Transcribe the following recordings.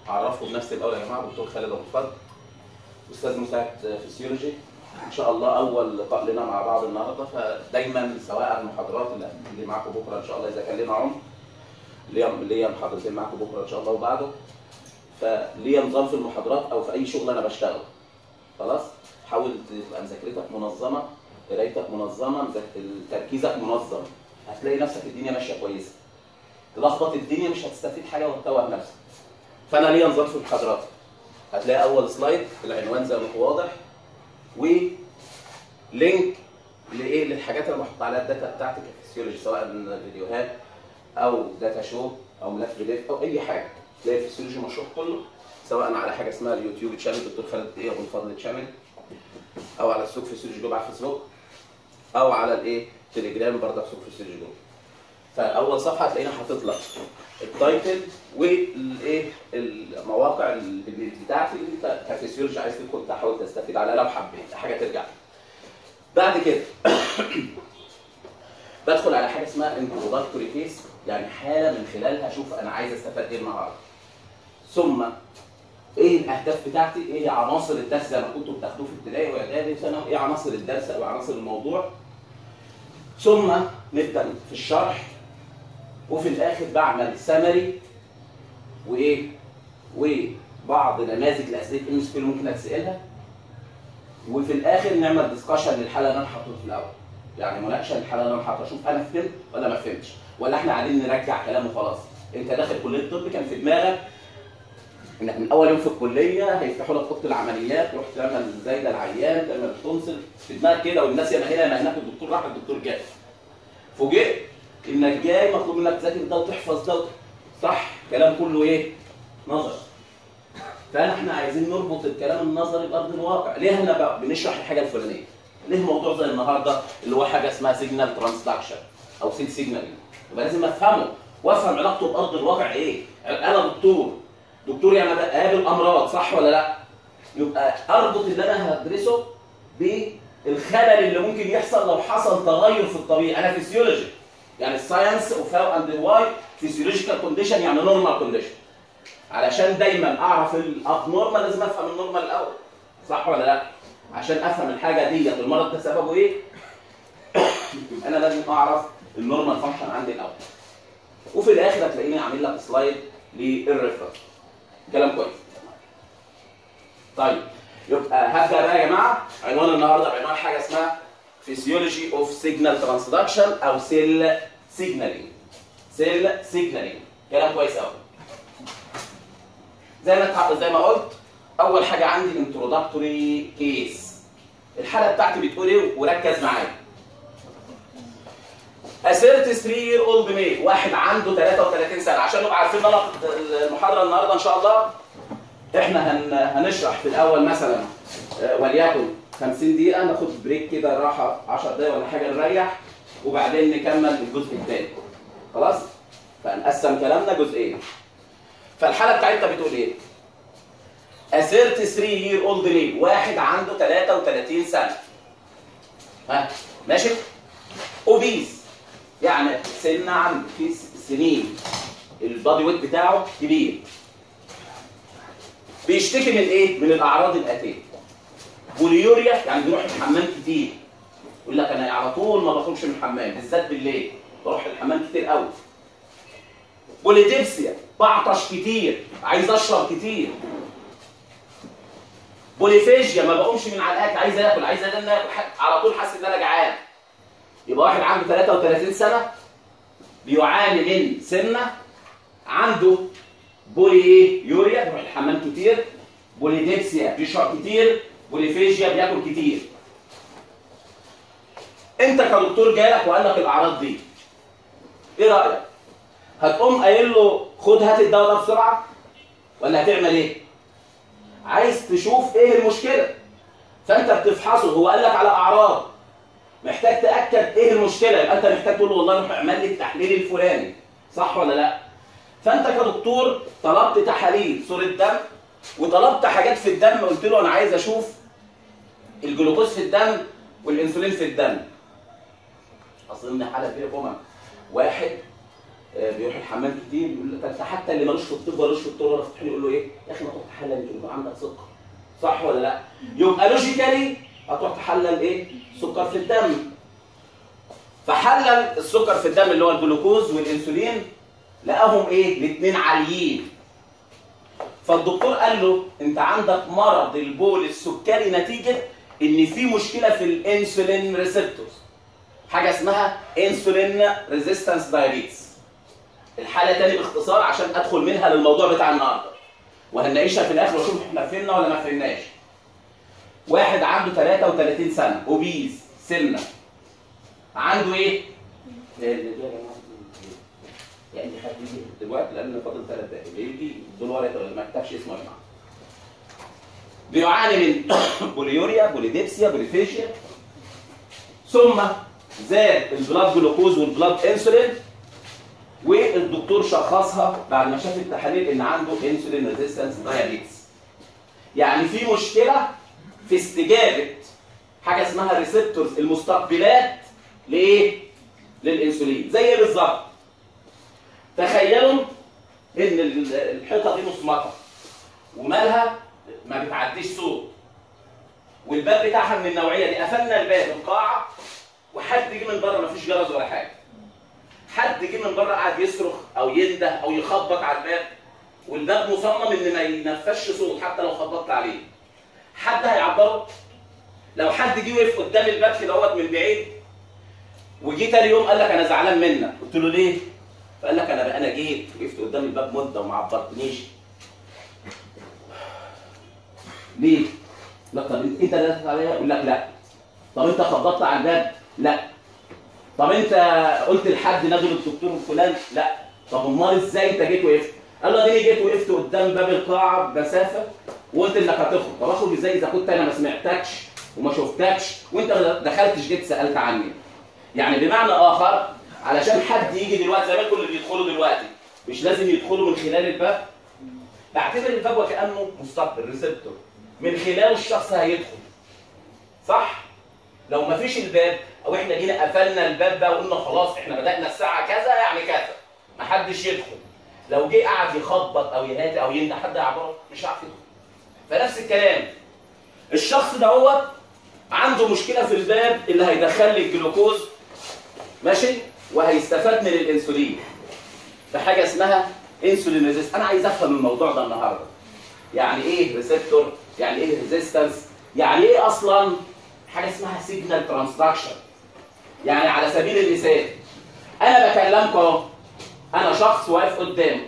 اعرفكم بنفسي الاول يا جماعه دكتور خالد ابو الفضل استاذ مساعد فيسيولوجي ان شاء الله اول لقاء لنا مع بعض النهارده فدايما سواء المحاضرات اللي اللي معاكم بكره ان شاء الله اذا كان لنا عمر ليا ليا محاضرتين معاكم بكره ان شاء الله وبعده فليا نظام في المحاضرات او في اي شغل انا بشتغله خلاص حاول تبقى مذاكرتك منظمه قرايتك منظمه مذاك- تركيزك منظم هتلاقي نفسك الدنيا ماشيه كويسه تلخبط الدنيا مش هتستفيد حاجه وهتتوه نفسك فانا ليا نظام في المحاضرات هتلاقي اول سلايد العنوان زي ما هو واضح ولينك لايه للحاجات اللي بحط عليها الداتا بتاعتي كفسيولوجي سواء من فيديوهات او داتا شو او ملف بي دي او اي حاجه تلاقي الفسيولوجي مشروح كله سواء على حاجه اسمها اليوتيوب تشانل دكتور خالد ايه ابو الفضل تشانل او على السوق فسيولوجي جوب على الفيسبوك او على الايه تليجرام برضه سوق فسيولوجي جوب فاول صفحه هتلاقينا حاطط لك التايتل والايه المواقع اللي بتاعتي اللي انت كفسيولوجي عايز تدخل تحاول تستفيد عليها لو حبيت حاجه ترجع لك. بعد كده بدخل على حاجه اسمها انتروداكتوري كيس يعني حاله من خلالها اشوف انا عايز استفاد ايه النهارده ثم ايه الاهداف بتاعتي ايه هي عناصر الدرس زي ما كنتوا بتاخدوه في ابتدائي واعدادي وثانوي ايه عناصر الدرس او عناصر الموضوع ثم نبدا في الشرح وفي الاخر بعمل سمري وايه وبعض نماذج لاسئله ام اس اللي ممكن اتسالها وفي الاخر نعمل ديسكشن للحاله اللي انا حاططها في الاول يعني مناقشه للحاله اللي انا حاططها اشوف انا فهمت ولا ما فهمتش ولا احنا قاعدين نرجع كلام وخلاص انت داخل كليه الطب كان في دماغك انك من اول يوم في الكليه هيفتحوا لك اوضه العمليات تروح تعمل زي ده العيان تعمل تنصل في دماغك كده والناس يا ما هنا يا ما هناك الدكتور راح الدكتور جاي فوجئت انك جاي مطلوب منك تذاكر ده وتحفظ ده صح كلام كله ايه؟ نظر فاحنا عايزين نربط الكلام النظري بارض الواقع ليه احنا بقى بنشرح الحاجه الفلانيه ليه موضوع زي النهارده اللي هو حاجه اسمها سيجنال ترانسدكشن او سيل سيجنالينج يبقى لازم افهمه وافهم علاقته بارض الواقع ايه انا دكتور دكتور يعني بقابل امراض صح ولا لا يبقى اربط اللي انا هدرسه بالخلل اللي ممكن يحصل لو حصل تغير في الطبيعه انا فيسيولوجي يعني الساينس اوف هاو اند واي فيسيولوجيكال كونديشن يعني نورمال كونديشن علشان دايما اعرف الاب نورمال لازم افهم النورمال الاول صح ولا لا عشان افهم الحاجه ديت المرض ده سببه ايه يبقى انا لازم اعرف النورمال فانكشن عندي الاول وفي الاخر هتلاقيني عامل لك سلايد للريفرنس كلام كويس طيب يبقى هبدا بقى يا جماعه عنوان النهارده بعنوان حاجه اسمها فيسيولوجي اوف سيجنال ترانسدكشن او سيل سيجنالينج سيل سيجنالينج كلام كويس قوي زي ما زي ما قلت اول حاجه عندي انتروداكتوري كيس الحاله بتاعتي بتقول ايه وركز معايا اسيرت 3 يير اولد ميل واحد عنده 33 سنه عشان نبقى عارفين ان انا المحاضره النهارده ان شاء الله احنا هن... هنشرح في الاول مثلا آه، وليكن 50 دقيقه ناخد بريك كده راحه 10 دقايق ولا حاجه نريح وبعدين نكمل الجزء الثاني خلاص فنقسم كلامنا جزئين فالحاله بتاعتنا بتقول ايه اسيرت 3 يير اولد ميل واحد عنده 33 سنه ها ماشي اوبيز يعني سن عنده في سنين البادي ويت بتاعه كبير بيشتكي من ايه؟ من الاعراض الاتيه بوليوريا يعني بيروح الحمام كتير يقول لك انا على طول ما بخرجش من الحمام بالذات بالليل بروح الحمام كتير قوي بوليديبسيا بعطش كتير عايز اشرب كتير بوليفيجيا ما بقومش من على الاكل عايز اكل عايز انام اكل ح- على طول حاسس ان انا جعان يبقى واحد عنده 33 سنه بيعاني من سمنه عنده بولي ايه يوريا بيروح الحمام كتير بوليديبسيا بيشرب كتير بوليفيجيا بياكل كتير انت كدكتور جالك وقال لك الاعراض دي ايه رايك هتقوم قايل له خد هات الدواء ده بسرعه ولا هتعمل ايه عايز تشوف ايه المشكله فانت بتفحصه هو قال لك على اعراض محتاج تاكد ايه المشكله يبقى انت محتاج تقول له والله روح اعمل لي التحليل الفلاني صح ولا لا فانت كدكتور طلبت تحاليل صوره دم وطلبت حاجات في الدم قلت له انا عايز اشوف الجلوكوز في الدم والانسولين في الدم اظن حاله فيها كوما واحد آه، بيروح الحمام كتير يقول لك انت حتى اللي ملوش في الطب ملوش في الطب ولا في الطحين يقول له ايه يا اخي ما تروح تحلل يمكن يكون عندك سكر صح ولا لا يبقى لوجيكالي هتروح تحلل ايه سكر في الدم فحلل السكر في الدم اللي هو الجلوكوز والانسولين لقاهم ايه الاثنين عاليين فالدكتور قال له انت عندك مرض البول السكري نتيجه ان في مشكله في الانسولين ريسبتورز حاجه اسمها انسولين ريزيستنس دايابيتس الحاله تاني باختصار عشان ادخل منها للموضوع بتاع النهارده وهنناقشها في الاخر واشوف احنا فهمنا ولا ما فهمناش واحد عنده 33 سنه اوبيز سمنه عنده ايه؟ يعني دي خدت دي دلوقتي لان فاضل ثلاث دقايق اللي يجي دول ورقه ما كتبش اسمه يا جماعه بيعاني من بوليوريا بوليديبسيا بوليفيشيا ثم زاد البلاد جلوكوز والبلاد انسولين والدكتور شخصها بعد ما شاف التحاليل ان عنده انسولين ريزيستنس دايابيتس يعني في مشكله في استجابه حاجه اسمها ريسبتورز المستقبلات لايه للانسولين زي إيه بالظبط تخيلوا ان ال- الحيطه دي مصمطه ومالها ما بتعديش صوت والباب بتاعها من النوعيه دي قفلنا الباب القاعه وحد جه من بره مفيش جرس ولا حاجه حد جه من بره قاعد يصرخ او ينده او يخبط على الباب والباب مصمم ان ما ينفذش صوت حتى لو خبطت عليه حد هيعبره لو حد جه وقف قدام الباب كده اهوت من بعيد وجي تاني يوم قال لك انا زعلان منك قلت له ليه فقال لك انا بقى انا جيت وقفت قدام الباب مده وما عبرتنيش ليه لا طب انت انت اللي دخلت عليا يقول لك لا طب انت خبطت على الباب لا طب انت قلت لحد نادوا للدكتور فلان لا طب امال ازاي انت جيت وقفت قال له اديني جيت وقفت قدام باب القاعه بمسافه وقلت انك هتخرج طب اخرج ازاي اذا كنت انا ما سمعتكش وما شفتكش وانت ما دخلتش جيت سالت عني يعني بمعنى اخر علشان حد يجي دلوقتي زي ما كل اللي بيدخلوا دلوقتي مش لازم يدخلوا من خلال الباب بعتبر الباب وكانه مستقبل ريسبتور من خلاله الشخص هيدخل صح لو ما فيش الباب او احنا جينا قفلنا الباب ده وقلنا خلاص احنا بدانا الساعه كذا يعني كذا ما حدش يدخل لو جه قعد يخبط او يهاتي او ينده حد يعبره مش هيعرف يدخل فنفس الكلام الشخص دوت عنده مشكله في الباب اللي هيدخل لي الجلوكوز ماشي وهيستفاد من الانسولين في حاجه اسمها انسولين ريزيست انا عايز افهم الموضوع ده النهارده يعني ايه ريسبتور يعني ايه ريزيستنس يعني ايه اصلا حاجه اسمها سيجنال ترانسدكشن يعني على سبيل المثال انا بكلمكم اهو انا شخص واقف قدامه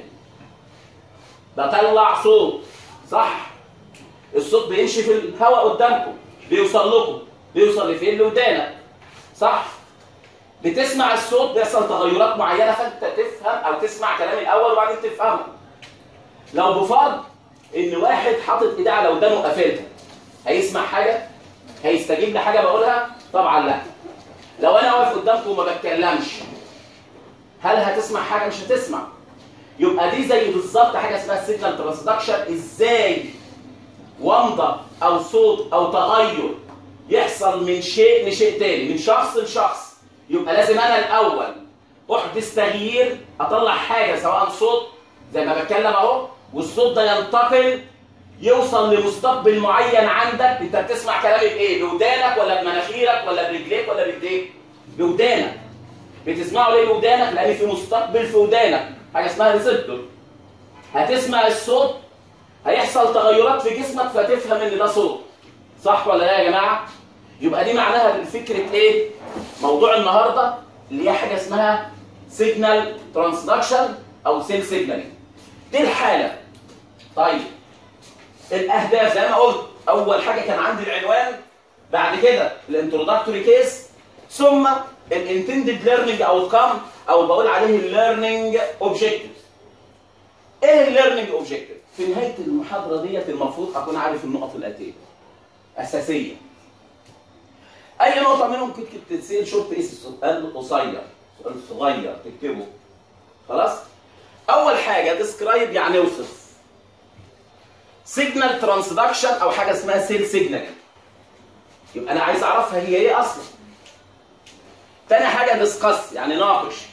بطلع صوت صح الصوت بيمشي في الهواء قدامكم بيوصل لكم بيوصل لفين لودانك صح بتسمع الصوت بيحصل تغيرات معينه فانت تفهم او تسمع كلامي الاول وبعدين تفهمه لو بفرض ان واحد حاطط ايديه على ودانه وقافلها هيسمع حاجه هيستجيب لحاجه بقولها طبعا لا لو انا واقف قدامكم وما بتكلمش هل هتسمع حاجه مش هتسمع يبقى دي زي بالظبط حاجه اسمها سيجنال ترانسدكشن ازاي ومضه او صوت او تغير يحصل من شيء لشيء تاني من شخص لشخص يبقى لازم انا الاول احدث تغيير اطلع حاجه سواء صوت زي ما بتكلم اهو والصوت ده ينتقل يوصل لمستقبل معين عندك انت بتسمع كلامي بايه بودانك ولا بمناخيرك ولا برجليك ولا بايديك بودانك بتسمعه ليه بودانك لان في مستقبل في ودانك حاجه اسمها ريسبتور هتسمع الصوت هيحصل تغيرات في جسمك فتفهم ان ده صوت صح ولا لا يا جماعه يبقى دي معناها فكره ايه موضوع النهارده اللي هي حاجه اسمها سيجنال ترانسدكشن او سيل سيجنالينج دي الحاله طيب الاهداف زي ما قلت اول حاجه كان عندي العنوان بعد كده الانترودكتوري كيس ثم الانتندد ليرنينج اوتكم او بقول عليه الليرنينج اوبجكتيف ايه الليرنينج اوبجكتيف في نهايه المحاضره ديت المفروض اكون عارف النقط الاتيه اساسيه اي نقطه منهم كنت تتسال شورت ايه سؤال قصير سؤال صغير تكتبه خلاص اول حاجه ديسكرايب يعني اوصف سيجنال ترانسدكشن او حاجه اسمها سيل سيجنال يبقى انا عايز اعرفها هي ايه اصلا تاني حاجه ديسكاس يعني ناقش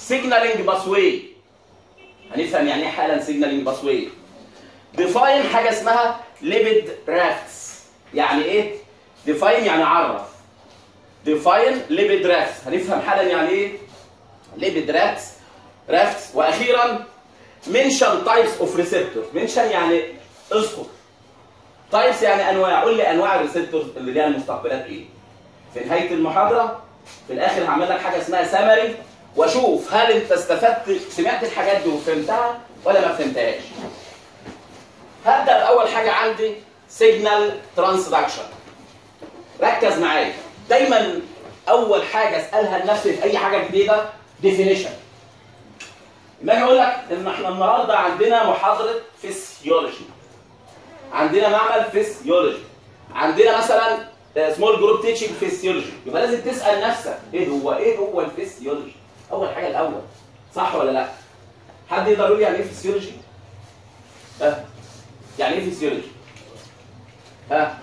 سيجنالينج باسواي هنفهم يعني ايه حالا سيجنالينج باسواي ديفاين حاجه اسمها ليبيد رافتس يعني ايه ديفاين يعني عرف ديفاين ليبيد رافتس هنفهم حالا يعني ايه ليبيد رافتس رافتس واخيرا منشن تايبس اوف ريسبتور منشن يعني اذكر تايبس يعني انواع قول لي انواع الريسبتورز اللي ليها المستقبلات ايه في نهايه المحاضره في الاخر هعمل لك حاجه اسمها سمري واشوف هل انت استفدت سمعت الحاجات دي وفهمتها ولا ما فهمتهاش هبدا باول حاجه عندي سيجنال ترانسدكشن ركز معايا دايما اول حاجه اسالها لنفسي في اي حاجه جديده ديفينيشن لما اجي اقول لك ان احنا النهارده عندنا محاضره فيسيولوجي عندنا معمل فيسيولوجي عندنا مثلا سمول جروب تيتشنج فيسيولوجي يبقى لازم تسال نفسك ايه هو ايه هو الفيسيولوجي اول حاجه الاول صح ولا لا حد يقدر يقول لي يعني ايه فيسيولوجي ها يعني ايه فيسيولوجي ها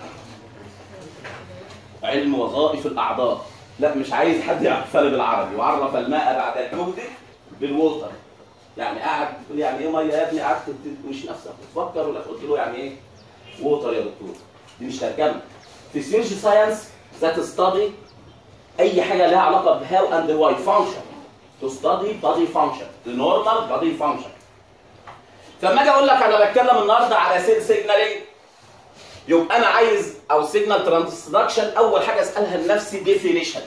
علم وظائف الاعضاء لا مش عايز حد يعرفها لي بالعربي وعرف الماء بعد الجهد بالووتر يعني قاعد تقول يعني ايه ميه يا ابني قعدت مش نفسك تفكر ولا قلت له يعني ايه ووتر يا دكتور دي مش ترجمه فيسيولوجي ساينس ذات ستادي اي حاجه لها علاقه بهاو اند واي فانكشن تو ستادي بادي فانكشن النورمال بادي فانكشن فلما اجي اقول لك انا بتكلم النهارده على سيل سيجنالينج يبقى انا عايز او سيجنال ترانسدكشن اول حاجه اسالها لنفسي ديفينيشن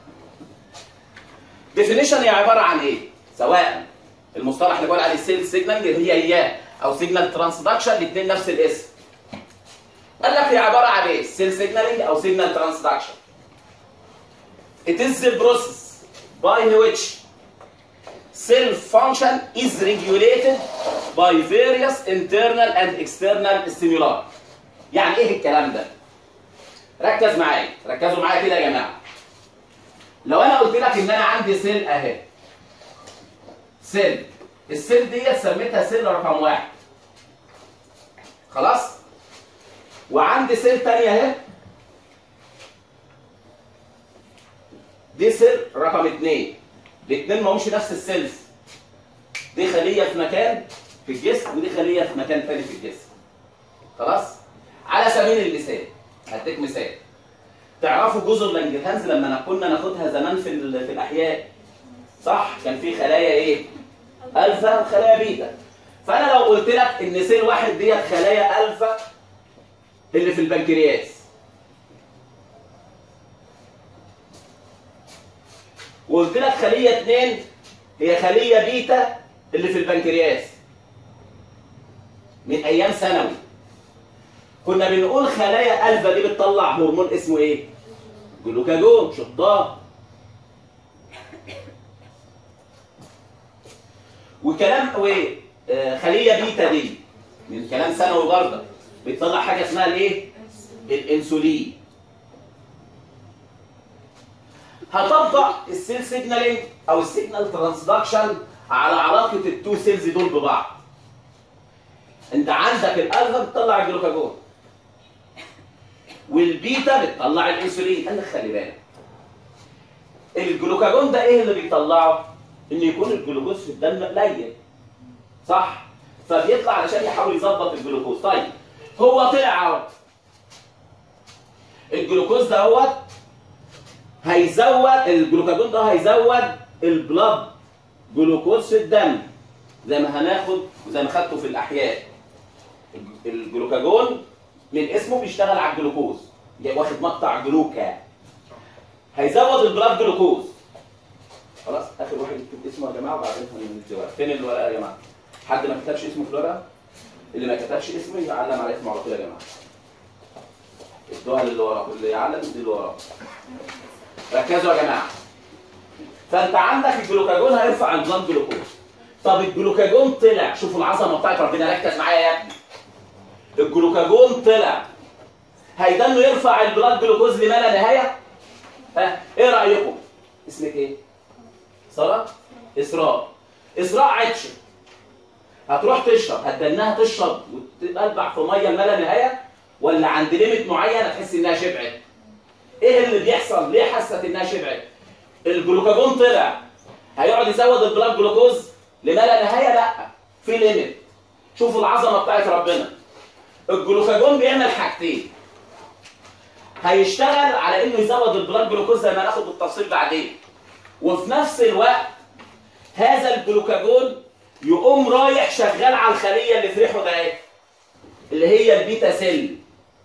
ديفينيشن هي عباره عن ايه سواء المصطلح اللي بقول عليه سيل سيجنالينج هي اياه او سيجنال ترانسدكشن الاثنين نفس الاسم قال لك هي عباره عن ايه سيل سيجنالينج او سيجنال ترانسدكشن It is the process by which cell function is regulated by various internal and external stimuli. يعني ايه الكلام ده؟ ركز معايا، ركزوا معايا كده يا جماعه. لو انا قلت لك ان انا عندي سيل اهي. سيل، السيل ديت سميتها سيل رقم واحد. خلاص؟ وعندي سيل تانية اهي دي سيل رقم اثنين الاثنين ما همش نفس السيلز دي خليه في مكان في الجسم ودي خليه في مكان تاني في الجسم خلاص على سبيل المثال هديك مثال تعرفوا جزر لانجرهانز لما أنا كنا ناخدها زمان في ال- في الاحياء صح كان في خلايا ايه الفا وخلايا بيتا فانا لو قلت لك ان سيل واحد ديت خلايا الفا اللي في البنكرياس وقلت لك خليه اثنين هي خليه بيتا اللي في البنكرياس من ايام ثانوي كنا بنقول خلايا الفا دي بتطلع هرمون اسمه ايه جلوكاجون شطار وكلام وايه آه، خليه بيتا دي من كلام ثانوي برضه بتطلع حاجه اسمها الايه الانسولين هطبق السيل سيجنالينج او السيجنال ترانسدكشن على علاقه التو سيلز دول ببعض انت عندك الالفا بتطلع الجلوكاجون والبيتا بتطلع الانسولين قال لك خلي بالك الجلوكاجون ده ايه اللي بيطلعه ان يكون الجلوكوز في الدم قليل صح فبيطلع علشان يحاول يظبط الجلوكوز طيب هو طلع اهو الجلوكوز ده هو هيزود الجلوكاجون ده هيزود البلاد جلوكوز في الدم زي ما هناخد وزي ما خدته في الاحياء الجلوكاجون من اسمه بيشتغل على الجلوكوز جاي واخد مقطع جلوكا هيزود البلاد جلوكوز خلاص اخر واحد يكتب اسمه يا جماعه وبعدين هندي الورقه فين الورقه يا جماعه حد ما كتبش اسمه في الورقه اللي ما كتبش اسمه يعلم على اسمه على طول يا جماعه ادوها للي وراه اللي يعلم ادي اللي وراه ركزوا يا جماعه فانت عندك الجلوكاجون هيرفع البلاد جلوكوز طب الجلوكاجون طلع شوفوا العظمه بتاعت ربنا ركز معايا يا ابني الجلوكاجون طلع هيدنه يرفع البلاد جلوكوز لما لا نهايه ها ايه رايكم اسمك ايه ساره اسراء اسراء عطشت هتروح تشرب هتدنها تشرب وتتقلبع في ميه ما لا نهايه ولا عند ليميت معين هتحس انها شبعت ايه اللي بيحصل ليه حست انها شبعت الجلوكاجون طلع هيقعد يزود البلاد جلوكوز لما لا نهايه لا في ليميت شوفوا العظمه بتاعت ربنا الجلوكاجون بيعمل حاجتين هيشتغل على انه يزود البلاد جلوكوز زي ما ناخد بالتفصيل بعدين وفي نفس الوقت هذا الجلوكاجون يقوم رايح شغال على الخليه اللي في ريحه ده ايه اللي هي البيتا سيل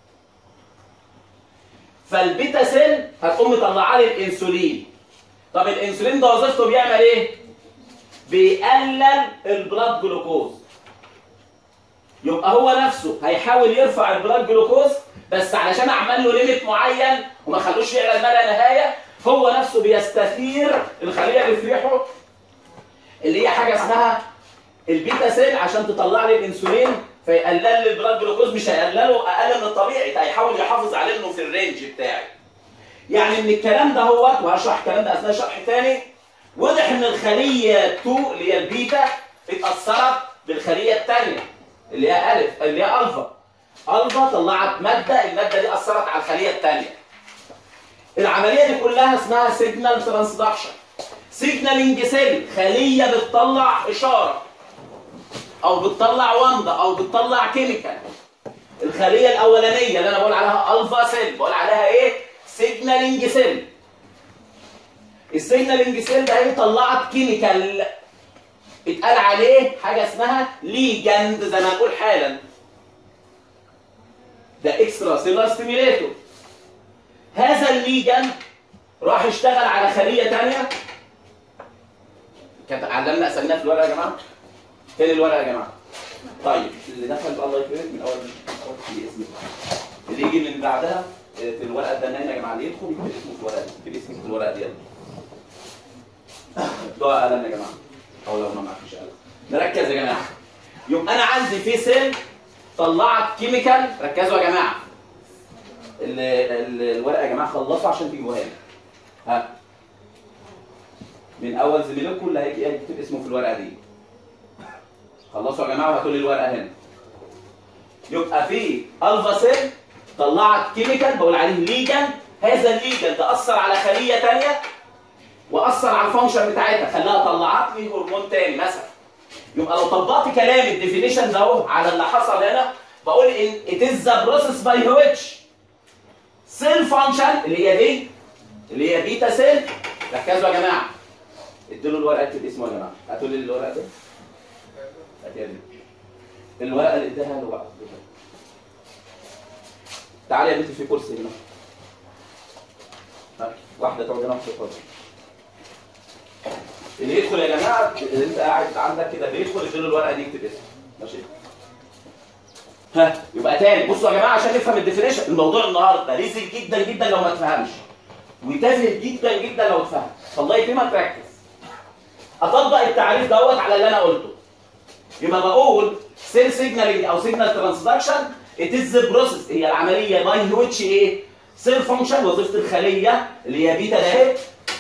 فالبيتا سيل هتقوم مطلعه لي الانسولين طب الانسولين ده وظيفته بيعمل ايه بيقلل البلاد جلوكوز يبقى هو نفسه هيحاول يرفع البلاد جلوكوز بس علشان اعمل له ليميت معين وما خلوش يعلى ما لا نهايه هو نفسه بيستثير الخليه اللي في ريحه اللي هي حاجه اسمها البيتا سيل عشان تطلع لي الانسولين فيقلل لي البلاد جلوكوز مش هيقلله اقل من الطبيعي هيحاول يحافظ عليه انه في الرينج بتاعي يعني من الكلام ده هو وهشرح الكلام ده اثناء شرح تاني واضح ان الخليه 2 اللي هي البيتا اتاثرت بالخليه الثانيه اللي هي الف اللي هي الفا الفا طلعت ماده الماده دي اثرت على الخليه الثانيه العمليه دي كلها اسمها سيجنال ترانسدكشن سيجنالينج سيل خليه بتطلع اشاره او بتطلع ومضه او بتطلع كيميكال الخليه الاولانيه اللي انا بقول عليها الفا سيل بقول عليها ايه سيجنالينج سيل السيجنالينج سيل ده هي طلعت كيميكال اتقال عليه حاجه اسمها ليجند زي ما هنقول حالا ده اكسترا سيلر ستيميليتور هذا الليجند راح اشتغل على خليه ثانيه كانت علمنا اسامينا في الورقه يا جماعه فين الورقه يا جماعه طيب اللي دخل بقى الله يكرمك من اول أول في اسمه اللي يجي من بعدها آه، في الورقه الدنانه يا جماعه اللي يدخل يكتب اسمه في الورقه دي يكتب اسمه في الورقه دي يلا ده قلم يا جماعه او لو ما معكش قلم نركز يا جماعه يبقى انا عندي في سيل طلعت كيميكال ركزوا يا جماعه ال- ال- الورقه يا جماعه خلصوا عشان تجيبوها لي ها من اول زميلكم اللي هيجي يكتب اسمه في الورقه دي خلصوا يا جماعه وهاتوا لي الورقه هنا يبقى في الفا سيل طلعت كيميكال بقول عليه ليجن هذا الليجن ده اثر على خليه ثانيه واثر على الفانكشن بتاعتها خلاها طلعت لي هرمون تاني مثلا يبقى لو طبقت كلام الديفينيشن ده اهو على اللي حصل هنا بقول ان it is the process by which cell function اللي هي دي اللي هي بيتا سيل ركزوا يا جماعه ادوا له الورقه اكتب اسمه يا جماعه هاتوا لي الورقه دي هات يا ابني. الورقه اللي اداها له بقى تعالي يا بنتي في كرسي هنا ها، واحده تقعد هنا في الكرسي اللي يدخل يا جماعه اللي انت قاعد عندك كده بيدخل يديله الورقه دي يكتب اسمه ماشي ها يبقى تاني بصوا يا جماعه عشان نفهم الديفينيشن الموضوع النهارده ريزل جدا جدا لو ما تفهمش وتافه جدا جدا لو اتفهم فالله يكرمك ركز اطبق التعريف دوت على اللي انا قلته يبقى بقول سيل سيجنالينج او سيجنال ترانسدكشن ات از بروسيس هي العمليه باي ويتش ايه سيل فانكشن وظيفه الخليه اللي هي بيتا ده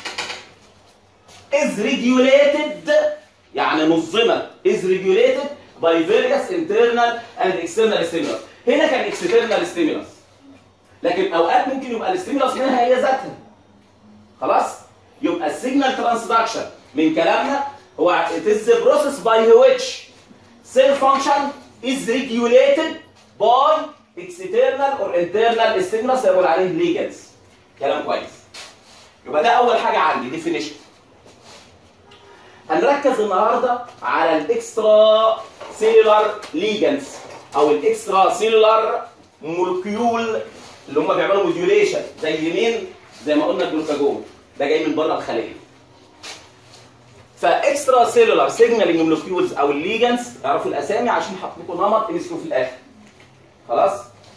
is regulated يعني نظمت is regulated by various internal and external stimulus هنا كان external stimulus لكن اوقات ممكن يبقى الستيمولس منها هي ذاتها خلاص يبقى السيجنال ترانسدكشن من كلامنا هو it is the process by which cell function is regulated by external or internal stimulus يقول عليه ligands كلام كويس يبقى ده اول حاجه عندي definition هنركز النهارده على الاكسترا سيلولار ليجنز او الاكسترا سيلولار مولكيول اللي هم بيعملوا موديوليشن زي مين زي ما قلنا الجلوكاجون ده جاي من بره الخليه فاكسترا سيلولار سيجنالينج مولكيولز او الليجنز اعرفوا الاسامي عشان حاطط لكم نمط امسكوا في الاخر خلاص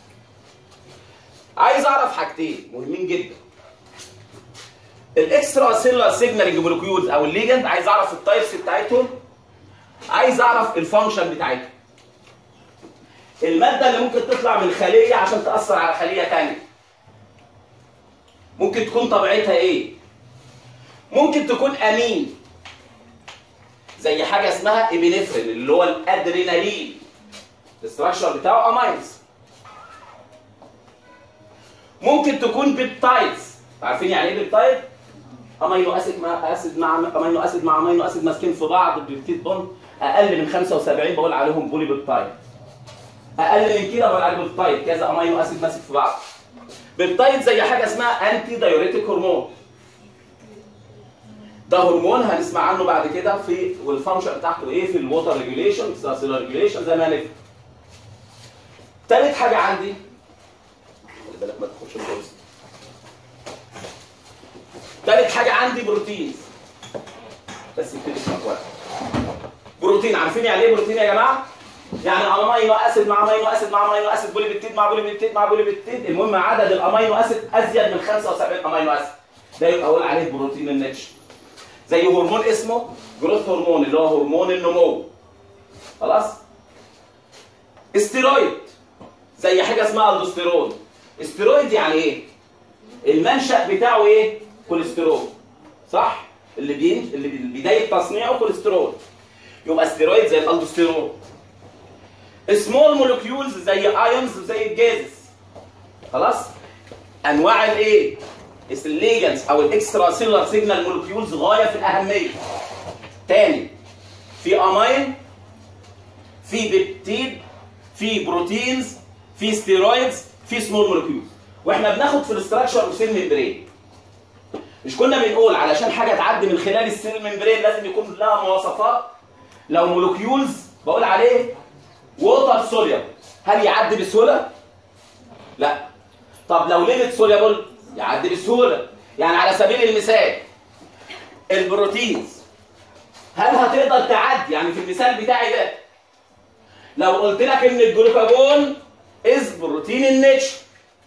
عايز اعرف حاجتين مهمين جدا الاكسترا سيلولار سيجنالينج مولكيولز او الليجند عايز اعرف التايبس بتاعتهم عايز اعرف الفانكشن بتاعتهم الماده اللي ممكن تطلع من خليه عشان تاثر على خليه ثانيه ممكن تكون طبيعتها ايه ممكن تكون امين زي حاجه اسمها ابنفرين اللي هو الادرينالين الاستراكشر بتاعه امينز ممكن تكون بيبتايدز عارفين يعني ايه بيبتايد امينو اسيد مع اسيد مع امينو اسيد مع امينو اسيد ماسكين في بعض بيبتيد بوند اقل من 75 بقول عليهم بولي بيبتايد اقل من كده بقول عليه بيبتايد كذا امينو اسيد ماسك في بعض بيبتايد زي حاجه اسمها انتي دايوريتيك هرمون ده هرمون هنسمع عنه بعد كده في والفانكشن بتاعته ايه في الووتر ريجوليشن السيلر ريجوليشن زي ما هنفهم تالت حاجه عندي خلي بالك ما تاخدش الجزء تالت حاجه عندي بروتين بس يبتدي اسمك واحد بروتين عارفين يعني ايه بروتين يا جماعه يعني امينو اسيد مع امينو اسيد مع امينو اسيد بولي بيبتيد مع بولي بيبتيد مع بولي بيبتيد المهم عدد الامينو اسيد ازيد من 75 امينو اسيد ده يبقى اقول عليه بروتين النتش زي هرمون اسمه جروث هرمون اللي هو هرمون النمو خلاص استيرويد زي حاجه اسمها الدوستيرون استيرويد يعني ايه المنشأ بتاعه ايه كوليسترول صح اللي بي اللي بي- بدايه تصنيعه كوليسترول يبقى استيرويد زي الالدوستيرون سمول مولكيولز زي ايونز وزي الجازز خلاص انواع الايه الليجنز او الاكسترا سيلر سيجنال مولكيولز غايه في الاهميه تاني في امين في بيبتيد في بروتينز في ستيرويدز في سمول مولكيولز واحنا بناخد في الاستراكشر وسيل ممبرين مش كنا بنقول علشان حاجه تعدي من خلال السيل ممبرين لازم يكون لها مواصفات لو مولكيولز بقول عليه ووتر سوليبل هل يعدي بسهوله لا طب لو ليميت سوليبل يعدي بسهوله يعني على سبيل المثال البروتينز هل هتقدر تعدي يعني في المثال بتاعي ده لو قلت لك ان الجلوكاجون از بروتين النتش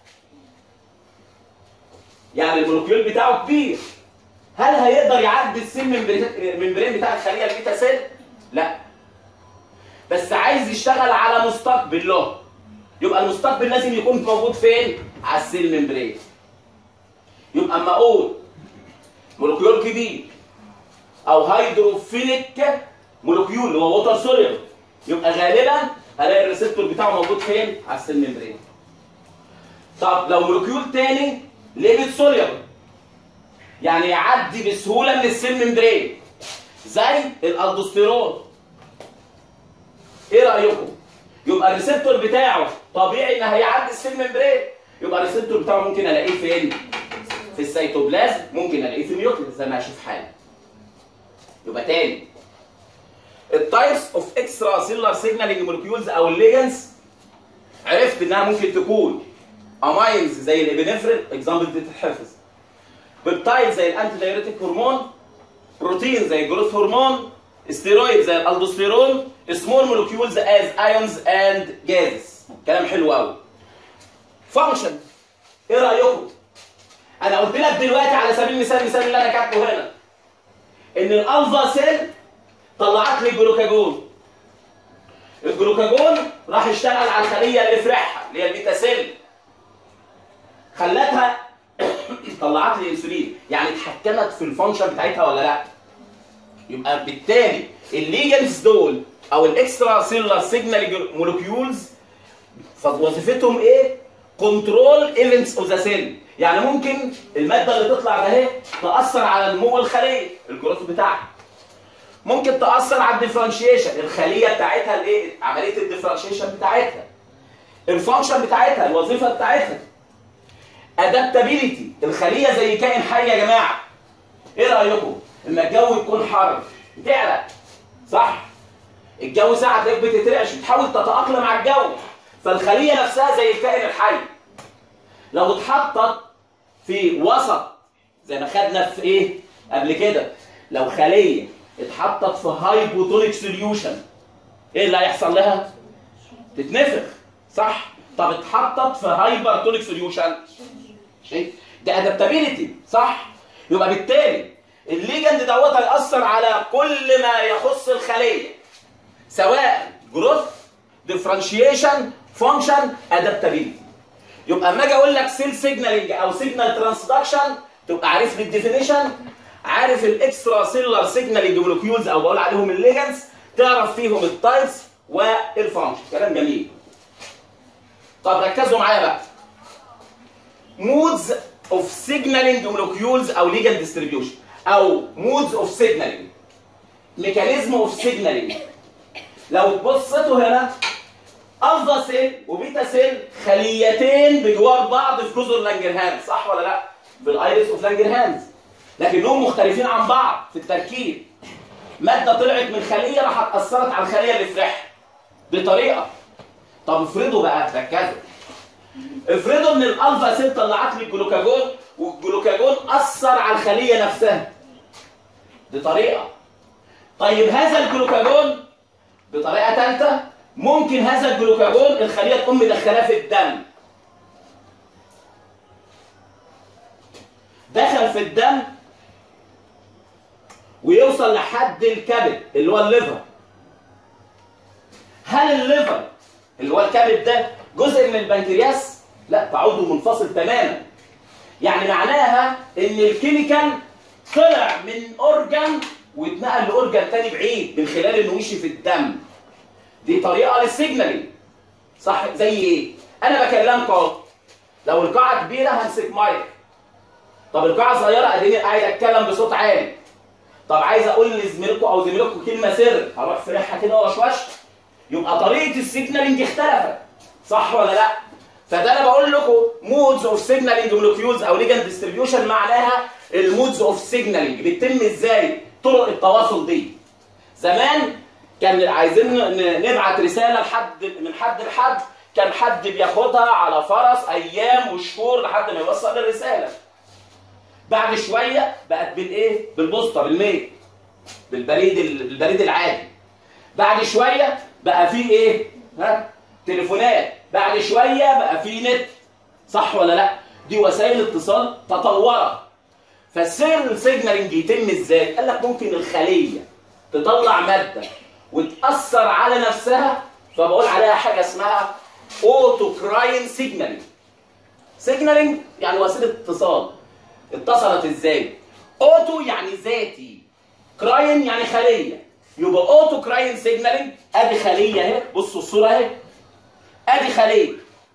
يعني المولكيول بتاعه كبير هل هيقدر يعدي السيل ممبرين بتاع الخليه البيتا سيل لا بس عايز يشتغل على مستقبل له يبقى المستقبل لازم يكون موجود فين على السيل ممبرين يبقى اما اقول مولكيول كبير او هيدروفيليك مولكيول اللي هو ووتر سوليبل يبقى غالبا هلاقي الريسبتور بتاعه موجود فين على السيل ممبرين طب لو مولكيول تاني ليميت سوليبل يعني يعدي بسهوله من السيل ممبرين زي الالدوستيرون ايه رايكم يبقى الريسبتور بتاعه طبيعي ان هيعدي السيل ممبرين يبقى الريسبتور بتاعه ممكن الاقيه فين في السيتوبلازم ممكن الاقيه في النيوكليس زي ما هشوف حالا يبقى تاني التايبس اوف اكسترا سيلر سيجنالينج مولكيولز او الليجنز عرفت انها ممكن تكون اماينز زي الابنفرين اكزامبل دي تتحفظ بيبتايد زي الانتي دايوريتيك هرمون بروتين زي الجروث هرمون ستيرويد زي الالدوستيرون سمول مولكيولز از ايونز اند جازز كلام حلو قوي فانكشن ايه رايكم انا قلت لك دلوقتي على سبيل المثال المثال اللي انا كاتبه هنا ان الالفا سيل طلعت لي جلوكاجون الجلوكاجون راح يشتغل على الخليه اللي في ريحها اللي هي البيتا سيل خلتها طلعت لي انسولين يعني اتحكمت في الفانكشن بتاعتها ولا لا يبقى بالتالي الليجنز دول او الاكسترا سيلر سيجنال مولكيولز وظيفتهم ايه كنترول ايفنتس اوف ذا سيل يعني ممكن الماده اللي تطلع ده اهي تاثر على نمو الخليه الجروث بتاعها ممكن تاثر على الديفرنشيشن الخليه بتاعتها الايه عمليه الديفرنشيشن بتاعتها الفانكشن بتاعتها الوظيفه بتاعتها ادابتابيليتي الخليه زي كائن حي يا جماعه ايه رايكم لما الجو يكون حر تعرق صح الجو ساعه تلاقيك بتترعش بتحاول تتاقلم مع الجو فالخليه نفسها زي الكائن الحي لو اتحطت في وسط زي ما خدنا في ايه قبل كده لو خليه اتحطت في هايبوتونيك سوليوشن ايه اللي هيحصل لها تتنفخ صح طب اتحطت في هايبرتونيك سوليوشن شيء ده ادابتابيليتي صح يبقى بالتالي الليجند دوت هيأثر على كل ما يخص الخليه سواء جروث ديفرنشيشن فانكشن ادابتابيليتي يبقى اما اجي اقول لك سيل سيجنالينج او سيجنال ترانسدكشن تبقى عارف لي الديفينيشن عارف الاكسترا سيلر سيجنالينج مولكيولز او بقول عليهم الليجندز تعرف فيهم التايبس والفانكشن كلام جميل طب ركزوا معايا بقى مودز اوف سيجنالينج مولكيولز او ليجال ديستريبيوشن او مودز اوف سيجنالينج ميكانيزم اوف سيجنالينج لو بصيتوا هنا الفا سيل وبيتا سيل خليتين بجوار بعض في جزر لانجرهانز صح ولا لا؟ بالايرس اوف لانجرهانز لكنهم مختلفين عن بعض في التركيب ماده طلعت من خليه راحت اثرت على الخليه اللي في ريحها بطريقه طب افرضوا بقى ركزوا افرضوا ان الالفا سيل طلعت لي الجلوكاجون والجلوكاجون اثر على الخليه نفسها دي طريقه طيب هذا الجلوكاجون بطريقه ثالثه ممكن هذا الجلوكاجون الخليه تقوم مدخلاه في الدم دخل في الدم ويوصل لحد الكبد اللي هو الليفر هل الليفر اللي هو الكبد ده جزء من البنكرياس لا تعود منفصل تماما يعني معناها ان الكيميكال طلع من اورجان واتنقل لاورجان تاني بعيد من خلال انه يمشي في الدم دي طريقه للسيجنالينج صح زي ايه انا بكلمك اهو لو القاعه كبيره همسك مايك طب القاعه صغيره اديني قاعد اتكلم بصوت عالي طب عايز اقول لزميلكم او زميلكم كلمه سر هروح فرحها كده واشوش يبقى طريقه السيجنالينج اختلفت صح ولا لا فده انا بقول لكم مودز اوف سيجنالينج مولكيولز او ليجند ديستريبيوشن معناها المودز اوف سيجنالينج بتتم ازاي طرق التواصل دي زمان كان عايزين نبعت رساله لحد من حد لحد كان حد بياخدها على فرس ايام وشهور لحد ما يوصل الرساله بعد شويه بقت بالايه بالبوسطه بالميل بالبريد البريد العادي بعد شويه بقى في ايه ها تليفونات بعد شويه بقى في نت صح ولا لا دي وسائل اتصال تطورت فالسير السيجنالينج يتم ازاي قال لك ممكن الخليه تطلع ماده وتاثر على نفسها فبقول عليها حاجه اسمها اوتوكراين سيجنالينج سيجنالينج يعني وسيله اتصال اتصلت ازاي اوتو يعني ذاتي كراين يعني خليه يبقى اوتو كراين سيجنالينج ادي خليه اهي بصوا الصوره اهي ادي خليه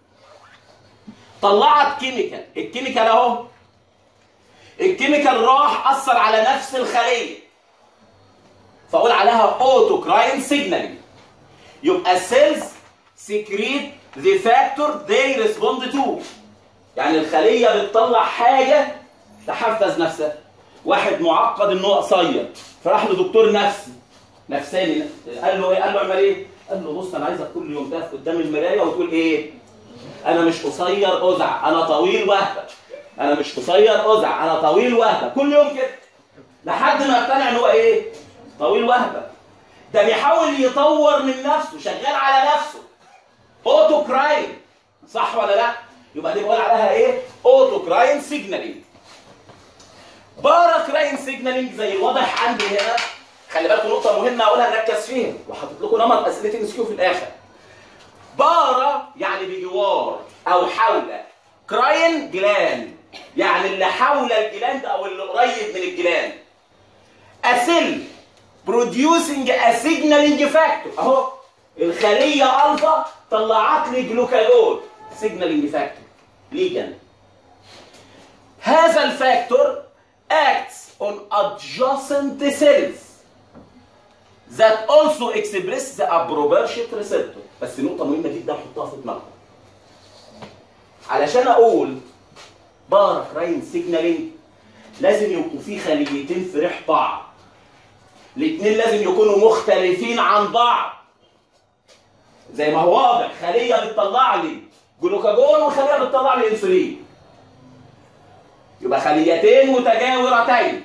طلعت كيميكال الكيميكال اهو الكيميكال راح اثر على نفس الخليه فاقول عليها اوتو كراين سيجنالينج يبقى السيلز سكريت ذا فاكتور they respond to يعني الخليه بتطلع حاجه تحفز نفسها واحد معقد ان هو قصير فراح لدكتور نفسي نفساني قال له ايه قال له اعمل ايه قال له بص انا عايزك كل يوم تقف قدام المرايه وتقول ايه انا مش قصير ازع انا طويل وهبه انا مش قصير ازع انا طويل وهبه كل يوم كده لحد ما يقتنع ان هو ايه طويل وهبه ده بيحاول يطور من نفسه شغال على نفسه اوتو كرايم صح ولا لا يبقى دي بقول عليها ايه اوتو كرايم سيجنالينج بارا كرايم سيجنالينج زي الواضح عندي هنا خلي بالكم نقطه مهمه اقولها نركز فيها وحاطط لكم نمط اسئله ام كيو في الاخر بارا يعني بجوار او حول كراين جلان يعني اللي حول الجلاند او اللي قريب من الجلاند اسيل بروديوسنج ا سيجنالينج فاكتور اهو الخليه الفا طلعت لي جلوكاجون سيجنالينج فاكتور ليجن هذا الفاكتور acts on adjacent cells that also express the appropriate receptor بس نقطة مهمة جدا حطها في دماغك علشان أقول باراكراين سيجنالينج لازم يبقوا في خليتين في ريح بعض الاثنين لازم يكونوا مختلفين عن بعض زي ما هو واضح خلية بتطلع لي جلوكاجون وخلية بتطلع لي انسولين يبقى خليتين متجاورتين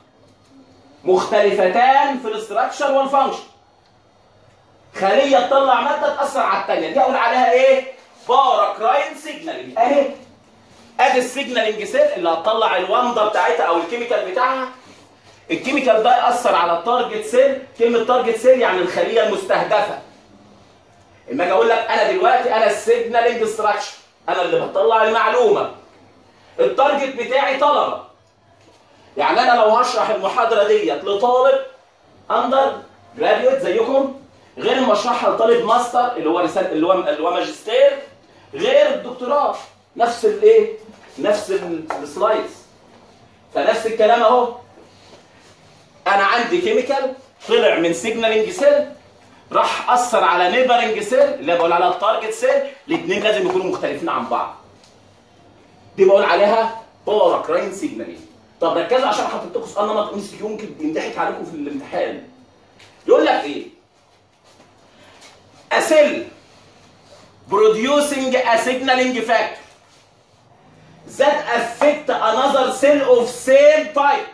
مختلفتان في الاستراكشر والفانكشن خليه تطلع ماده تاثر على الثانيه دي اقول عليها ايه باراكراين سيجنالينج اهي ادي السيجنالينج سيل اللي هتطلع الواندا بتاعتها او الكيميكال بتاعها الكيميكال ده ياثر على التارجت سيل كلمه تارجت سيل يعني الخليه المستهدفه اما اجي اقول لك انا دلوقتي انا السيجنالينج ستراكشر انا اللي بطلع المعلومه التارجت بتاعي طلبه يعني انا لو هشرح المحاضره ديت لطالب اندر جراديويت زيكم غير ما اشرحها لطالب ماستر اللي هو رساله اللي هو اللي هو ماجستير غير الدكتوراه نفس الايه نفس ال- السلايدز فنفس الكلام اهو انا عندي كيميكال طلع من سيجنالينج سيل راح اثر على نيبرنج سيل اللي بقول عليها التارجت سيل الاثنين لازم يكونوا مختلفين عن بعض دي بقول عليها باراكراين سيجنالينج طب ركزوا عشان حطيت لكم سؤال نمط ام سي كيو ممكن ينضحك عليكم في الامتحان يقول لك ايه a cell producing a signaling factor that affect another cell of same type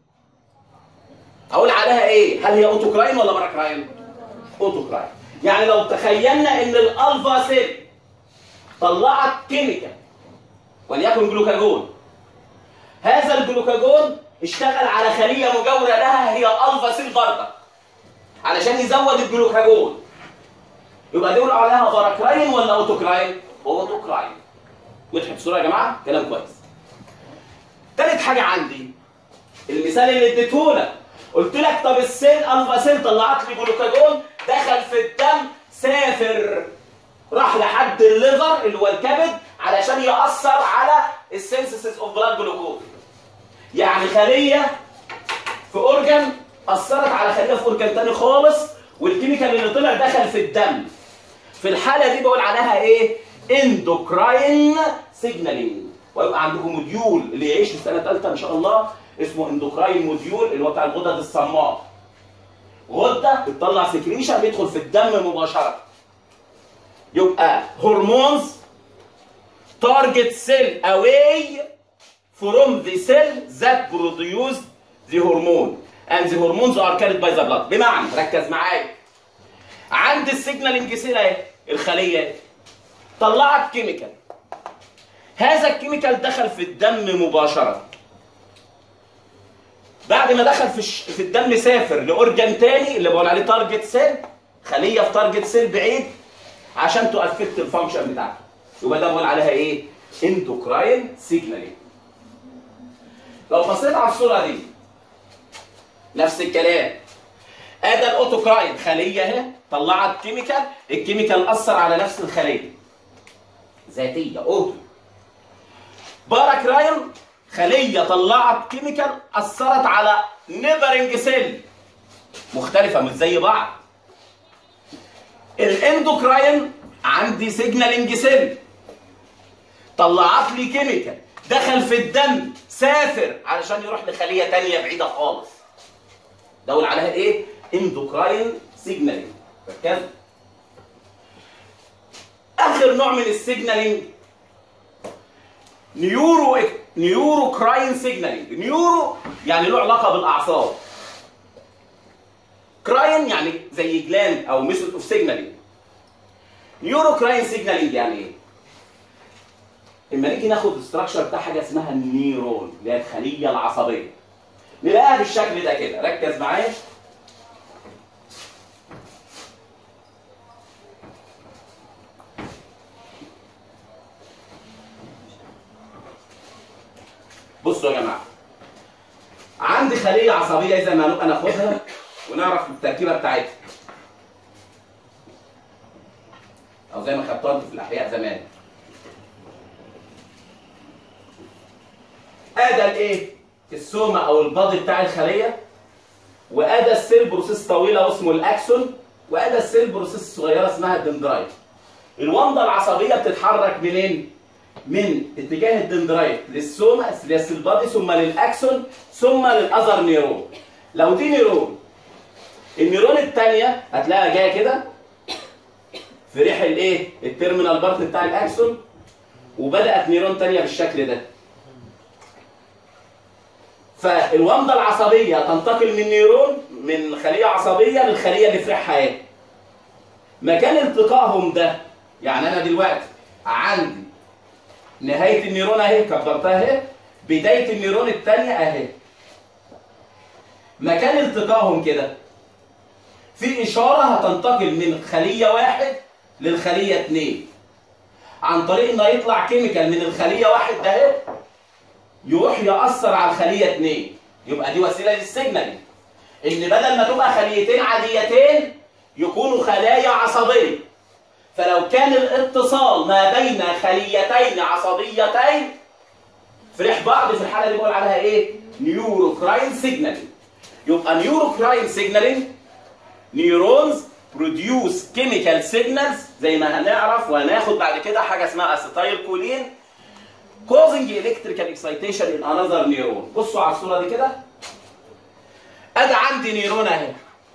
اقول عليها ايه هل هي اوتوكراين ولا باراكراين اوتوكراين يعني لو تخيلنا ان الالفا سيل طلعت كيميكال وليكن جلوكاجون هذا الجلوكاجون اشتغل على خليه مجاوره لها هي الفا سيل برضه علشان يزود الجلوكاجون يبقى دول عليها باراكراين ولا اوتوكراين اوتوكراين وضحت الصوره يا جماعه كلام كويس تالت حاجه عندي المثال اللي اديتهولك قلت لك طب السيل الفا سيل طلعت لي جلوكاجون دخل في الدم سافر راح لحد الليفر اللي هو الكبد علشان ياثر على السينثيسيس اوف بلاد جلوكوز يعني خليه في اورجان اثرت على خليه في اورجان تاني خالص والكيميكال اللي طلع دخل في الدم في الحاله دي بقول عليها ايه اندوكراين سيجنالينج ويبقى عندكم موديول اللي يعيش في سنه ثالثه ان شاء الله اسمه اندوكراين موديول اللي هو بتاع الغدد الصماء غده بتطلع سكريشن بيدخل في الدم مباشره يبقى هرمونز target cell away from the cell that produce the hormone and the hormones are carried by the blood بمعنى ركز معايا عند السيجنالينج سيل اهي الخليه اهي طلعت كيميكال هذا الكيميكال دخل في الدم مباشره بعد ما دخل في الش... في الدم سافر لاورجان تاني اللي بقول عليه تارجت سيل خليه في تارجت سيل بعيد عشان تؤفكت الفانكشن بتاعته يبقى ده بقول عليها ايه اندوكراين سيجنالينج لو بصيت على الصوره دي نفس الكلام ادي الاوتوكراين خليه اهي طلعت كيميكال الكيميكال اثر على نفس الخليه ذاتيه اوتو باراكراين خليه طلعت كيميكال اثرت على نيبرنج سيل مختلفه مش زي بعض الاندوكراين عندي سيجنالينج سيل طلعت لي كيميكال دخل في الدم سافر علشان يروح لخليه تانية بعيده خالص ده اقول عليها ايه اندوكراين سيجنالينج ركزوا اخر نوع من السيجنالينج نيورو نيورو كراين سيجنالينج نيورو يعني له علاقه بالاعصاب كراين يعني زي جلاند او ميثود اوف سيجنالينج نيورو كراين سيجنالينج يعني ايه اما نيجي ناخد الاستراكشر بتاع حاجه اسمها النيرون اللي هي الخليه العصبيه نلاقيها بالشكل ده كده ركز معايا بصوا يا جماعه عندي خليه عصبيه زي ما نبقى ناخدها ونعرف التركيبه بتاعتها او زي ما خدتوها انتوا في الاحياء زمان ادى الايه السومه او البادي بتاع الخليه وادى السيل بروسيس طويله واسمه الاكسون وادى السيل بروسيس صغيره اسمها الدندرايت الومضه العصبيه بتتحرك منين من اتجاه الدندرايت للسوما اللي هي السيل بادي ثم للاكسون ثم للاذر نيرون لو دي نيرون النيرون الثانيه هتلاقيها جايه كده في ريح الايه التيرمينال بارت بتاع الاكسون وبدات نيرون ثانيه بالشكل ده فالومضه العصبيه تنتقل من نيرون من خليه عصبيه للخليه اللي في ريحها ايه مكان التقائهم ده يعني انا دلوقتي عندي نهايه النيرون اهي كبرتها اهي بدايه النيرون الثانيه اهي مكان التقائهم كده في اشاره هتنتقل من خليه واحد للخليه اثنين عن طريق انه يطلع كيميكال من الخليه واحد ده اهي يروح يأثر على الخلية اتنين يبقى دي وسيلة للسيجنال ان بدل ما تبقى خليتين عاديتين يكونوا خلايا عصبية فلو كان الاتصال ما بين خليتين عصبيتين فرح بعض في الحاله دي بقول عليها ايه نيوروكراين سيجنالينج يبقى نيوروكراين سيجنالينج نيورونز بروديوس كيميكال سيجنالز زي ما هنعرف وهناخد بعد كده حاجه اسمها اسيتايل كولين causing electrical excitation in another neuron بصوا على الصوره دي كده ادي عندي نيرون اهي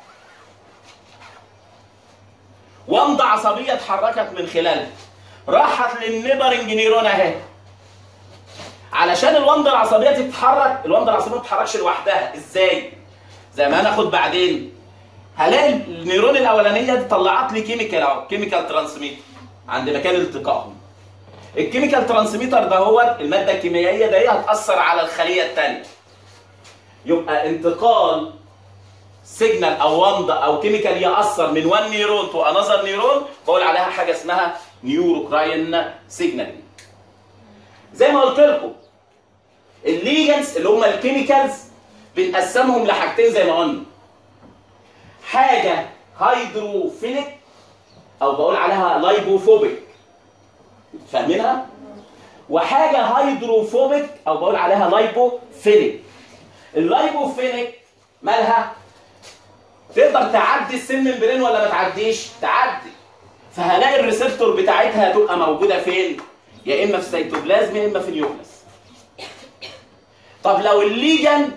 ومضة عصبية اتحركت من خلالها راحت للنيبرنج نيرون اهي علشان الومضة العصبية تتحرك الومضة العصبية ما تتحركش لوحدها ازاي؟ زي ما هناخد بعدين هلاقي النيرون الاولانيه دي طلعت لي كيميكال اهو كيميكال ترانسميتر عند مكان التقائهم الكيميكال ترانسميتر ده هو الماده الكيميائيه ده هي هتاثر على الخليه الثانيه يبقى انتقال سيجنال او ومضه او كيميكال ياثر من وان نيرون تو انذر نيرون بقول عليها حاجه اسمها نيوروكراين سيجنال زي ما قلت لكم الليجنز اللي هم الكيميكالز بنقسمهم لحاجتين زي ما قلنا حاجه هيدروفيليك او بقول عليها لايبوفوبيك فاهمينها وحاجه هيدروفوبيك او بقول عليها لايبوفيليك اللايبوفيليك مالها تقدر تعدي السن ممبرين ولا ما تعديش تعدي فهلاقي الريسبتور بتاعتها هتبقى موجوده فين يا اما في السيتوبلازم يا اما في النيوكليس طب لو الليجن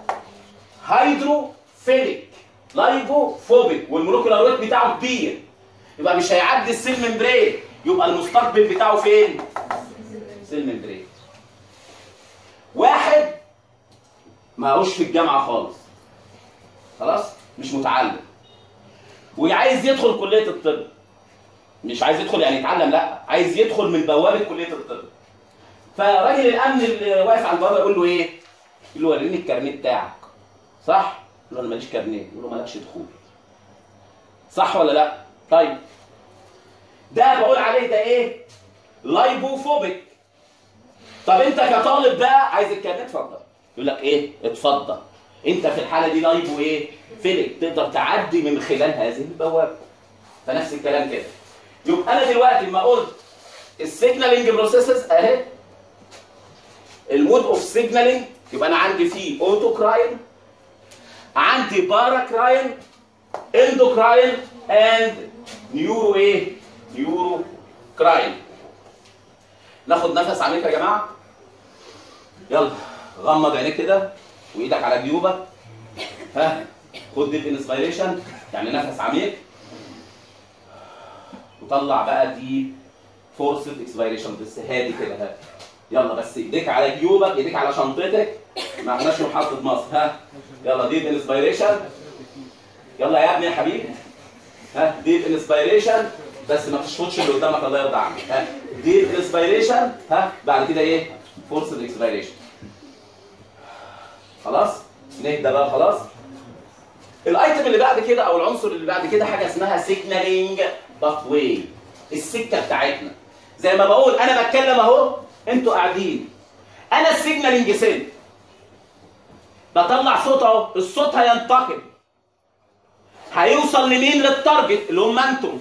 هيدروفيليك لايبوفوبيك والمولكيولار ويت بتاعه كبير يبقى مش هيعدي السيل ممبرين يبقى المستقبل بتاعه فين سيل ممبرين واحد ما هوش في الجامعه خالص خلاص مش متعلم وعايز يدخل كليه الطب مش عايز يدخل يعني يتعلم لا عايز يدخل من بوابه كليه الطب فراجل الامن اللي واقف على البوابه يقول له ايه يقول له وريني الكارنيه بتاعك صح يقول له انا ماليش كارنيه يقول له مالكش دخول صح ولا لا طيب ده بقول عليه ده ايه لايبوفوبيك طب انت كطالب بقى عايز الكارنيه اتفضل يقول لك ايه اتفضل انت في الحاله دي لايبو ايه فيلك تقدر تعدي من خلال هذه البوابه فنفس الكلام كده يبقى انا دلوقتي ما قلت السيجنالينج بروسيسز اهي المود اوف سيجنالينج يبقى انا عندي فيه اوتوكراين عندي باراكراين اندوكراين اند نيورو ايه نيورو كراين ناخد نفس عميق يا جماعه يلا غمض عينيك كده وايدك على جيوبك ها خد ديب انسبيريشن يعني نفس عميق وطلع بقى ديب فورسد اكسبيريشن بس هادي كده ها يلا بس ايديك على جيوبك ايديك على شنطتك ما احناش محافظه مصر ها يلا ديب انسبيريشن يلا يا ابني يا حبيبي ها ديب انسبيريشن بس ما تشفطش اللي قدامك الله يرضى عنك ها ديب انسبيريشن ها بعد كده ايه فورسد اكسبيريشن خلاص نهدى بقى خلاص الايتم اللي بعد كده او العنصر اللي بعد كده حاجه اسمها سيجنالينج باثواي السكه بتاعتنا زي ما بقول انا بتكلم اهو انتوا قاعدين انا السيجنالينج سيل بطلع صوت اهو الصوت هينتقل هيوصل لمين للتارجت اللي هم انتم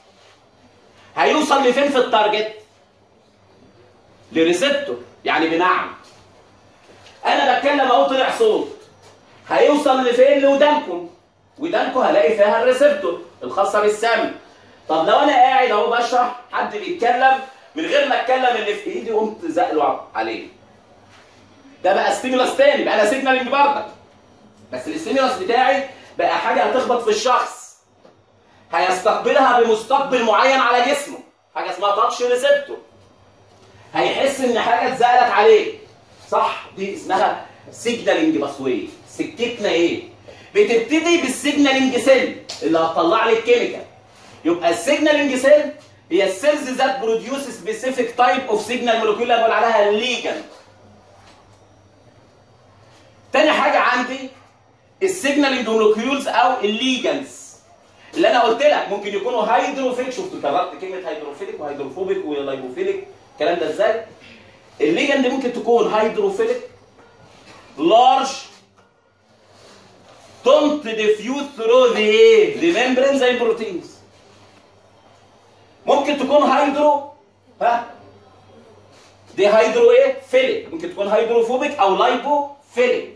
هيوصل لفين في التارجت لريسبتور يعني بنعم انا بتكلم اهو طلع صوت هيوصل لفين لودانكم ودانكم هلاقي فيها الريسبتور الخاصه بالسمع طب لو انا قاعد اهو بشرح حد بيتكلم من غير ما اتكلم اللي في ايدي قمت زقله عليه ده بقى ستيمولاس تاني بقى انا سيجنالينج بردك بس الستيمولاس بتاعي بقى حاجه هتخبط في الشخص هيستقبلها بمستقبل معين على جسمه حاجه اسمها تاتش ريسبتور هيحس ان حاجه اتزقلت عليه صح دي اسمها سيجنالينج باسوي سكتنا ايه بتبتدي بالسيجنالينج سيل اللي هتطلع لي الكيميكال يبقى السيجنالينج سيل هي السيلز ذات بروديوس سبيسيفيك تايب اوف سيجنال مولكيول اللي بقول عليها الليجن تاني حاجه عندي السيجنالينج مولكيولز او الليجنز اللي انا قلت لك ممكن يكونوا هيدروفيليك شفت كررت كلمه هيدروفيليك وهيدروفوبيك ولايبوفيليك الكلام ده ازاي الليجند ممكن تكون هيدروفيليك لارج don't diffuse through the ايه the membrane زي البروتينز ممكن تكون هيدرو ها دي هيدرو ايه فيليك ممكن تكون هيدروفوبيك او لايبوفيليك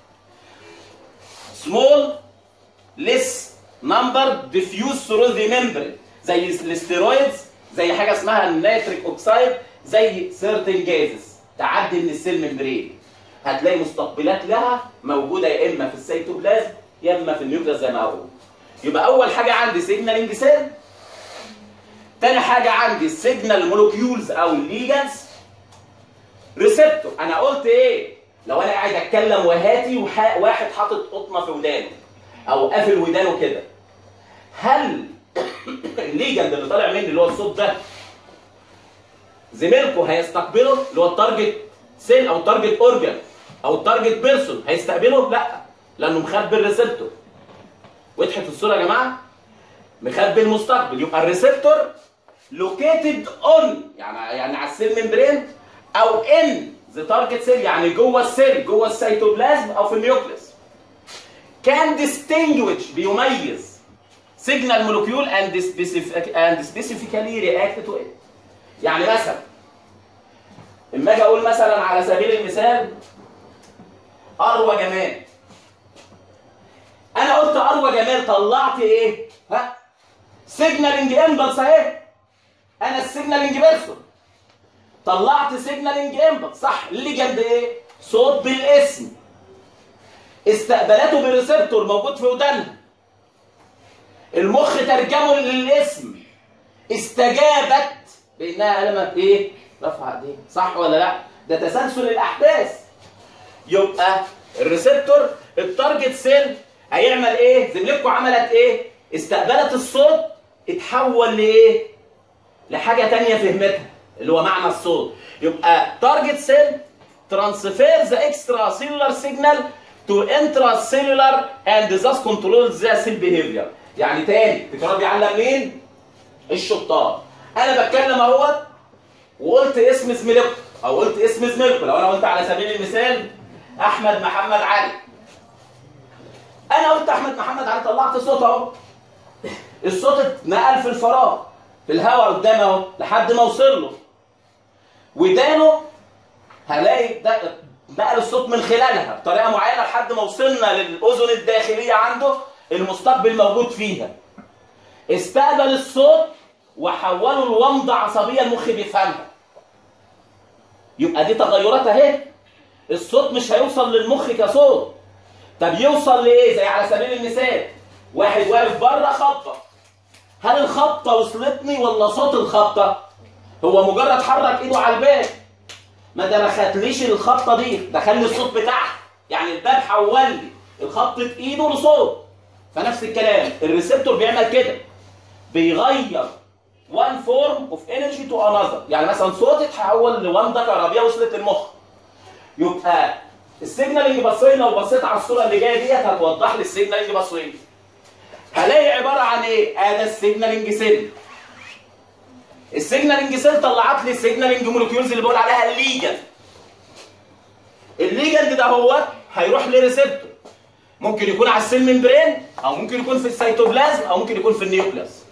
سمول ليس نمبر ديفيوز ثرو ذا ممبرين زي الاستيرويدز زي حاجه اسمها النيتريك اوكسايد زي سيرتن جازز تعدي من السيل ممبرين هتلاقي مستقبلات لها موجوده يا اما في السيتوبلازم يا اما في النيوكليس زي ما هو يبقى اول حاجه عندي سيجنالينج سيل تاني حاجه عندي السيجنال مولكيولز او الليجنز ريسبتور انا قلت ايه لو انا قاعد اتكلم وهاتي وح- واحد حاطط قطنه في ودانه او قافل ودانه كده هل الليجند اللي طالع مني اللي هو الصوت ده زميلكم هيستقبله اللي هو التارجت سيل او التارجت اورجان او التارجت بيرسون هيستقبله لا لانه مخبي الريسبتور وضحت الصوره يا جماعه مخبي المستقبل يبقى الريسبتور لوكيتد اون يعني يعني على السيل ممبرين او ان ذا تارجت سيل يعني جوه السيل جوه السيتوبلازم او في النيوكليس كان distinguish بيميز signal molecule and specific and specifically react to it يعني مثلا اما اجي اقول مثلا على سبيل المثال اروى جمال انا قلت اروى جمال طلعت ايه ها سيجنالينج امبلس اهي انا السيجنالينج بيرسون طلعت سيجنالينج امبلس صح اللي جنب ايه صوت بالاسم استقبلته بريسبتور موجود في ودانها المخ ترجمه للاسم استجابت بانها قلمت ايه رفع ايديه صح ولا لا ده تسلسل الاحداث يبقى الريسبتور التارجت سيل هيعمل ايه زميلكم عملت ايه استقبلت الصوت اتحول لايه لحاجه تانية فهمتها اللي هو معنى الصوت يبقى تارجت سيل transfer the extracellular signal to intracellular and thus controls the cell behavior يعني تاني تكرار بيعلم مين الشطار انا بتكلم اهوت وقلت اسم زميلكم او قلت اسم زميلكم لو انا قلت على سبيل المثال احمد محمد علي انا قلت احمد محمد علي طلعت صوت اهو الصوت اتنقل في الفراغ في الهواء قدامي اهو لحد ما وصل له ودانه هلاقي ده نقل الصوت من خلالها بطريقه معينه لحد ما وصلنا للاذن الداخليه عنده المستقبل موجود فيها استقبل الصوت وحوله لومضه عصبيه المخ بيفهمها يبقى دي تغيرات اهي الصوت مش هيوصل للمخ كصوت طب يوصل لايه زي على سبيل المثال واحد واقف بره خبطه هل الخبطه وصلتني ولا صوت الخبطه هو مجرد حرك ايده على الباب ما دخلتليش الخبطه دي دخل لي الصوت بتاعها يعني الباب حول لي الخبطه ايده لصوت فنفس الكلام الريسبتور بيعمل كده بيغير one form of energy to another يعني مثلا صوت اتحول لومضه كهربيه وصلت للمخ يبقى السيجنالينج بصينا لو بصيت على الصوره اللي جايه ديت هتوضح لي السيجنالينج بصينا هلاقي عباره عن ايه؟ ادي السيجنالينج سيل السيجنالينج سيل طلعت لي السيجنالينج مولكيولز اللي بقول عليها الليجند الليجند ده هو هيروح لريسبتور ممكن يكون على السيل ممبرين او ممكن يكون في السيتوبلازم او ممكن يكون في النيوكليس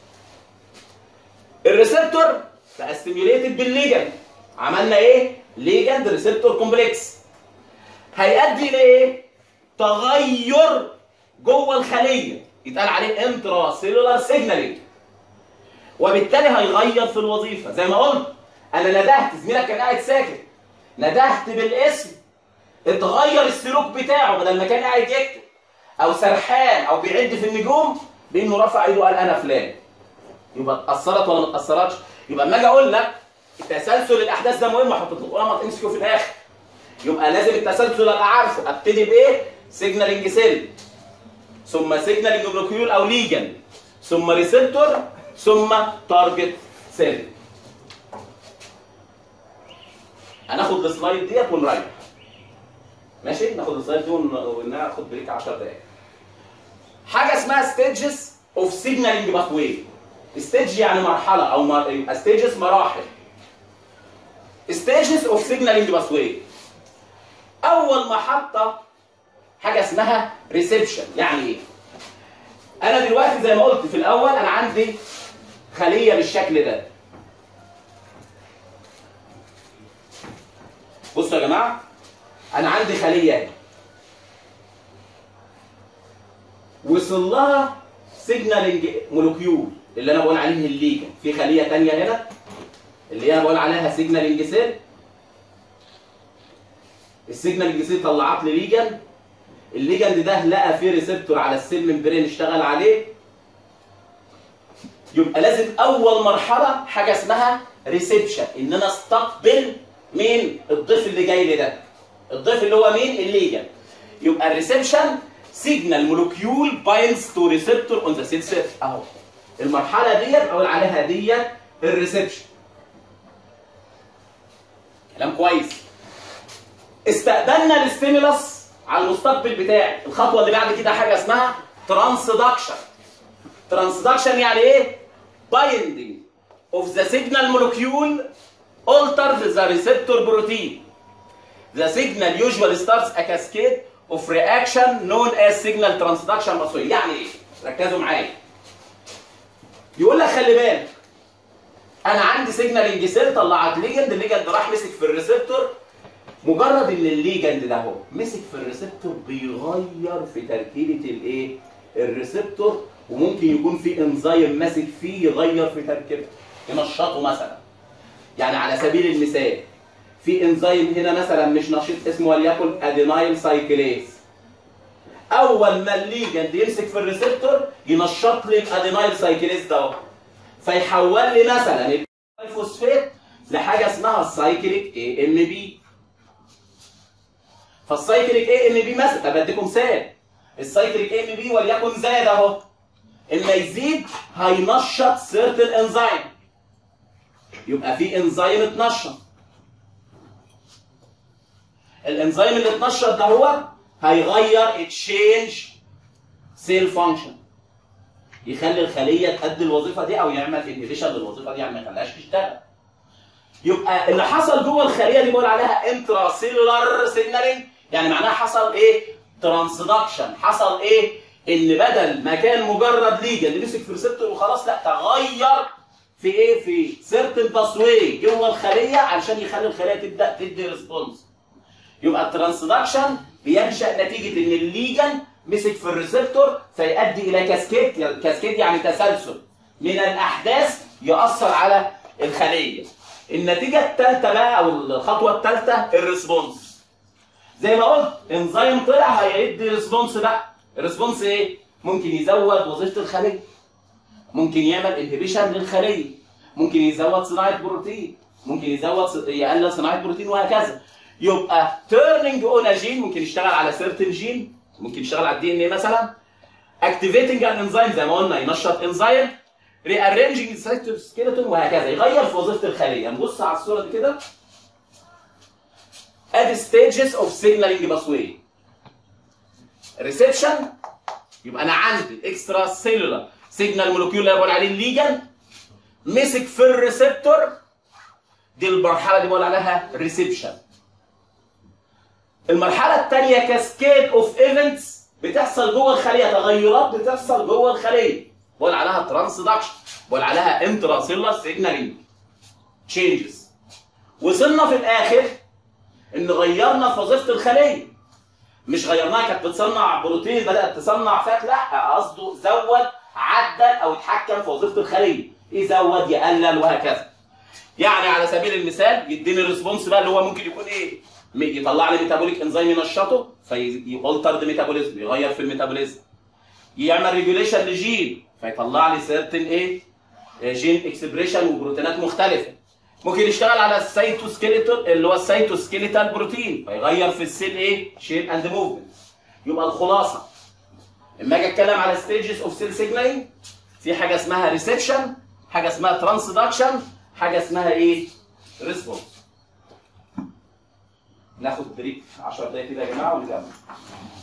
الريسبتور بقى ستيميوليتد بالليجند عملنا ايه ليجند ريسبتور كومبلكس هيؤدي لايه تغير جوه الخليه يتقال عليه انترا سيلولار سيجنالينج وبالتالي هيغير في الوظيفه زي ما قلت انا ندهت زميلك كان قاعد ساكت ندهت بالاسم اتغير السلوك بتاعه بدل ما كان قاعد يكتب او سرحان او بيعد في النجوم بانه رفع ايده وقال انا فلان يبقى اتاثرت ولا ما اتاثرتش يبقى اما اجي اقول لك تسلسل الاحداث ده مهم احط لك ما تمسكه في الاخر يبقى لازم التسلسل ابقى عارفه ابتدي بايه سيجنالينج سيل ثم سيجنالينج بلوكيول او ليجن ثم ريسبتور ثم تارجت سيل هناخد السلايد ديت ونريح ماشي ناخد السلايد دي ون- وناخد بريك 10 دقايق حاجه اسمها ستيجز اوف سيجنالينج باثوي ستيج يعني مرحله او مر... ستيجز مراحل ستيجز اوف سيجنالينج باثوي اول محطه حاجه اسمها ريسبشن يعني ايه انا دلوقتي زي ما قلت في الاول انا عندي خليه بالشكل ده بصوا يا جماعه انا عندي خليه اهي وصل لها سيجنالينج مولكيول اللي انا بقول عليه الليجن في خليه ثانيه هنا اللي انا بقول عليها سيجنالينج سيل السيجنالينج سيل طلعت لي ليجن الليجند ده لقى فيه ريسبتور على السيل ممبرين اشتغل عليه يبقى لازم اول مرحله حاجه اسمها ريسبشن ان انا استقبل مين الضيف اللي جاي لي ده الضيف اللي هو مين الليجن يبقى الريسبشن سيجنال مولكيول بايندز تو ريسبتور اون ذا سيل سيرفيس اهو المرحله ديت اقول عليها ديت الريسبشن كلام كويس استقبلنا الستيمولس على المستقبل بتاعي الخطوه اللي بعد كده حاجه اسمها ترانسدكشن ترانسدكشن يعني ايه binding of the signal molecule alters the receptor protein the signal usually starts a cascade of reaction known as signal transduction pathway يعني ايه ركزوا معايا يقول لك خلي بالك انا عندي سيجنالينج سيل طلعت ليجند الليجند راح مسك في الريسبتور مجرد ان الليجند ده هو مسك في الريسبتور بيغير في تركيبه الايه الريسبتور وممكن يكون في انزيم ماسك فيه يغير في تركيبته ينشطه مثلا يعني على سبيل المثال في انزيم هنا مثلا مش نشيط اسمه وليكن ادينايل سايكليز اول ما الليجند يمسك في الريسبتور ينشط لي الادينايل سايكليز ده فيحول لي مثلا الفوسفات لحاجه اسمها السايكليك اي ام بي فالسايكليك اي ام بي مثلا طب اديكم مثال السايكليك اي ام بي وليكن زاد اهو اما يزيد هينشط سيرتن انزيم يبقى في انزيم اتنشط الانزيم اللي اتنشط ده هو هيغير تشينج سيل فانكشن يخلي الخليه تأدي الوظيفه دي او يعمل انهبيشن للوظيفه دي يعني ما يخليهاش تشتغل يبقى اللي حصل جوه الخليه دي بقول عليها انترا سيلولار سيجنالينج يعني معناها حصل ايه ترانسدكشن حصل ايه ان بدل ما كان مجرد ليجن اللي مسك في ريسبتور وخلاص لا تغير في ايه في سيرتن باسوي جوه الخليه علشان يخلي الخليه تبدا تدي ريسبونس يبقى الترانسدكشن بينشا نتيجه ان الليجن مسك في الريسبتور فيؤدي الى كاسكيد كاسكيد يعني تسلسل من الاحداث ياثر على الخليه النتيجه الثالثه بقى او الخطوه الثالثه الريسبونس زي ما قلت انزيم طلع هيدي ريسبونس بقى الريسبونس ايه ممكن يزود وظيفه الخليه ممكن يعمل انهبيشن للخليه ممكن يزود صناعه بروتين ممكن يزود يقلل صناعه بروتين وهكذا يبقى تيرنينج اون جين ممكن يشتغل على سيرتن جين ممكن يشتغل على الدي ان ايه مثلا اكتيفيتنج ان انزيم زي ما قلنا ينشط انزيم ري ارينجنج سكيلتون وهكذا يغير في وظيفه الخليه نبص على الصوره دي كده ادي ستيجز اوف سيجنالينج باسوي ريسبشن يبقى انا عندي الاكسترا سيلولار سيجنال مولكيول اللي بقول عليه الليجن مسك في الريسبتور دي المرحله اللي بقول عليها ريسبشن المرحله الثانيه كاسكيد اوف ايفنتس بتحصل جوه الخليه تغيرات بتحصل جوه الخليه بقول عليها ترانسدكشن بقول عليها انترا سيلولار سيجنالينج تشينجز وصلنا في الاخر ان غيرنا في وظيفه الخليه مش غيرناها كانت بتصنع بروتين بدات تصنع فات لا قصده زود عدل او اتحكم في وظيفه الخليه يزود يقلل وهكذا يعني على سبيل المثال يديني الريسبونس بقى اللي هو ممكن يكون ايه يطلع لي ميتابوليك انزيم ينشطه فيالتر ميتابوليزم يغير في الميتابوليزم يعمل ريجوليشن لجين فيطلع لي سيرتن ايه جين اكسبريشن وبروتينات مختلفه ممكن يشتغل على السيتوسكيلتون اللي هو السيتوسكيليتال بروتين فيغير في السيل ايه شيب اند موفمنت يبقى الخلاصه لما اجي اتكلم على ستيجز اوف سيل سيجنالينج في حاجه اسمها ريسبشن حاجه اسمها ترانسدكشن حاجه اسمها ايه ريسبونس ناخد بريك 10 دقايق كده يا جماعه ونكمل